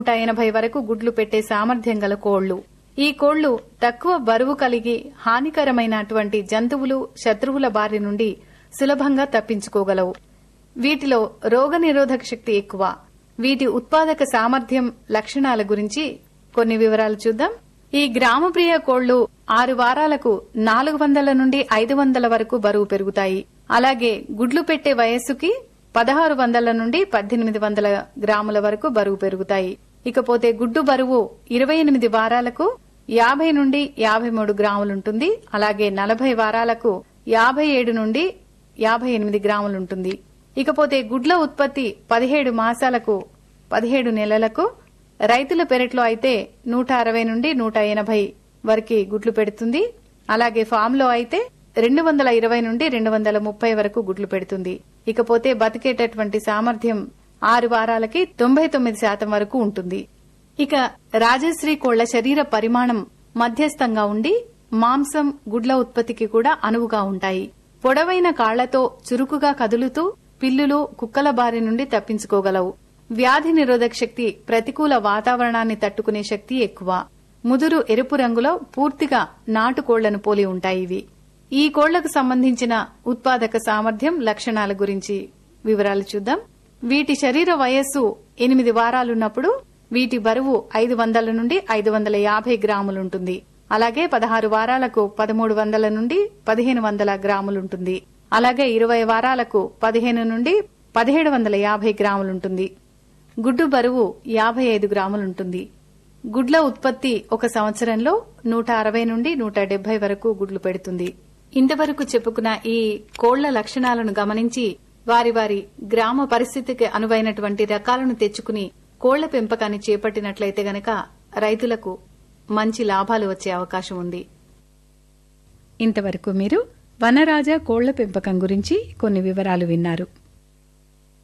నూట ఎనభై వరకు గుడ్లు పెట్టే సామర్థ్యం గల కోళ్లు ఈ కోళ్లు తక్కువ బరువు కలిగి హానికరమైనటువంటి జంతువులు శత్రువుల బారి నుండి సులభంగా తప్పించుకోగలవు వీటిలో రోగనిరోధక శక్తి ఎక్కువ వీటి ఉత్పాదక సామర్థ్యం లక్షణాల గురించి కొన్ని వివరాలు చూద్దాం ఈ గ్రామప్రియ కోళ్లు ఆరు వారాలకు నాలుగు వందల నుండి ఐదు వందల వరకు బరువు పెరుగుతాయి అలాగే గుడ్లు పెట్టే వయస్సుకి పదహారు వందల నుండి పద్దెనిమిది వందల గ్రాముల వరకు బరువు పెరుగుతాయి ఇకపోతే గుడ్డు బరువు ఇరవై ఎనిమిది వారాలకు యాభై నుండి యాభై మూడు గ్రాములుంటుంది అలాగే నలభై వారాలకు యాభై ఏడు నుండి యాభై ఎనిమిది గ్రాములుంటుంది ఇకపోతే గుడ్ల ఉత్పత్తి పదిహేడు మాసాలకు పదిహేడు నెలలకు రైతుల పెరట్లో అయితే నూట అరవై నుండి నూట ఎనభై వరకు గుడ్లు పెడుతుంది అలాగే ఫామ్ లో అయితే రెండు వందల ఇరవై నుండి రెండు వందల ముప్పై వరకు గుడ్లు పెడుతుంది ఇకపోతే బతికేటటువంటి సామర్థ్యం ఆరు వారాలకి తొంభై తొమ్మిది శాతం వరకు ఉంటుంది ఇక రాజశ్రీ కోళ్ల శరీర పరిమాణం మధ్యస్థంగా ఉండి మాంసం గుడ్ల ఉత్పత్తికి కూడా అనువుగా ఉంటాయి పొడవైన కాళ్లతో చురుకుగా కదులుతూ పిల్లులు కుక్కల బారి నుండి తప్పించుకోగలవు వ్యాధి నిరోధక శక్తి ప్రతికూల వాతావరణాన్ని తట్టుకునే శక్తి ఎక్కువ ముదురు ఎరుపు రంగులో పూర్తిగా నాటుకోళ్లను పోలి ఉంటాయి ఇవి ఈ కోళ్లకు సంబంధించిన ఉత్పాదక సామర్థ్యం లక్షణాల గురించి వివరాలు చూద్దాం వీటి శరీర వయస్సు ఎనిమిది వారాలున్నప్పుడు వీటి బరువు ఐదు వందల నుండి ఐదు వందల యాభై గ్రాములుంటుంది అలాగే పదహారు వారాలకు పదమూడు వందల నుండి పదిహేను వందల గ్రాములుంటుంది అలాగే ఇరవై వారాలకు పదిహేను నుండి పదిహేడు వందల యాభై గ్రాములుంటుంది గుడ్డు బరువు యాభై ఐదు గ్రాములుంటుంది గుడ్ల ఉత్పత్తి ఒక సంవత్సరంలో నూట అరవై నుండి నూట డెబ్బై వరకు గుడ్లు పెడుతుంది ఇంతవరకు చెప్పుకున్న ఈ కోళ్ల లక్షణాలను గమనించి వారి వారి గ్రామ పరిస్థితికి అనువైనటువంటి రకాలను తెచ్చుకుని కోళ్ల పెంపకాన్ని చేపట్టినట్లయితే గనక రైతులకు మంచి లాభాలు వచ్చే అవకాశం ఉంది ఇంతవరకు మీరు వనరాజ కోళ్ల పెంపకం గురించి కొన్ని వివరాలు విన్నారు